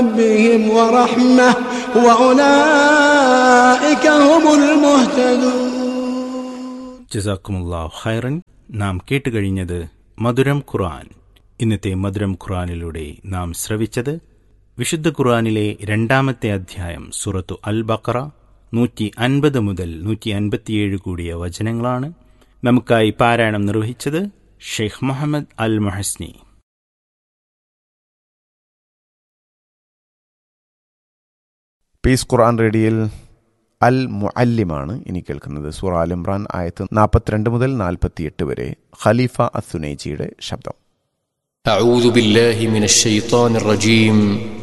ربهم ورحمة وأولئك هم المهتدون ജസാക്കുമുല്ലാ ഖൈറൻ നാം കേട്ടുകഴിഞ്ഞത് മധുരം ഖുർആൻ ഇന്നത്തെ മധുരം ഖുർആനിലൂടെ നാം ശ്രവിച്ചത് വിശുദ്ധ ഖുർആനിലെ രണ്ടാമത്തെ അധ്യായം സൂറത്തു അൽ ബക്കറ നൂറ്റി അൻപത് മുതൽ നൂറ്റി അൻപത്തിയേഴ് കൂടിയ വചനങ്ങളാണ് നമുക്കായി പാരായണം നിർവഹിച്ചത് Sheikh Muhammad Al Mohaisany peace Quran റേഡിയോയിൽ അൽ മുഅല്ലിമാണ് ഇനി കേൾക്കുന്നത് സൂറ അൽ ഇമ്രാൻ ആയത്ത് നാൽപ്പത്തിരണ്ട് മുതൽ നാൽപ്പത്തിയെട്ട് വരെ ഖലീഫ അസുനൈജിയുടെ ശബ്ദം أعوذ بالله من الشيطان الرجيم